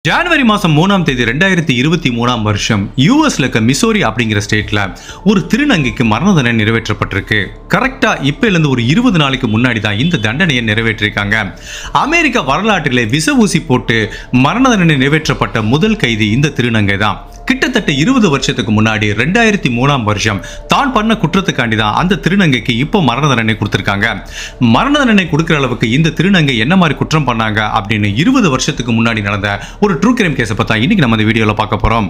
ஜனவரி மாசம் மூணாம் தேதி ரெண்டாயிரத்தி இருபத்தி மூணாம் வருஷம் யூஎஸ்ல இருக்க மிசோரி அப்படிங்கிற ஸ்டேட்ல ஒரு திருநங்கைக்கு மரண தண்டனை நிறைவேற்றப்பட்டிருக்கு கரெக்டா இப்ப இருந்து ஒரு இருபது நாளைக்கு முன்னாடி தான் இந்த தண்டனையை நிறைவேற்றிருக்காங்க அமெரிக்க வரலாற்றிலே விச ஊசி போட்டு மரண தண்டனை நிறைவேற்றப்பட்ட முதல் கைதி இந்த திருநங்கை தான் கிட்டத்தட்ட இருபது வருஷத்துக்கு முன்னாடி ரெண்டாயிரத்தி மூணாம் வருஷம் தான் பண்ண குற்றத்துக்காண்டி தான் அந்த திருநங்கைக்கு இப்போ மரண தண்டனை கொடுத்துருக்காங்க மரண தண்டனை கொடுக்குற அளவுக்கு இந்த திருநங்கை என்ன மாதிரி குற்றம் பண்ணாங்க அப்படின்னு இருபது வருஷத்துக்கு முன்னாடி நடந்த ஒரு ட்ரூ கிரைம் கேஸை பார்த்தா இன்னைக்கு நம்ம இந்த வீடியோவில் பார்க்க போகிறோம்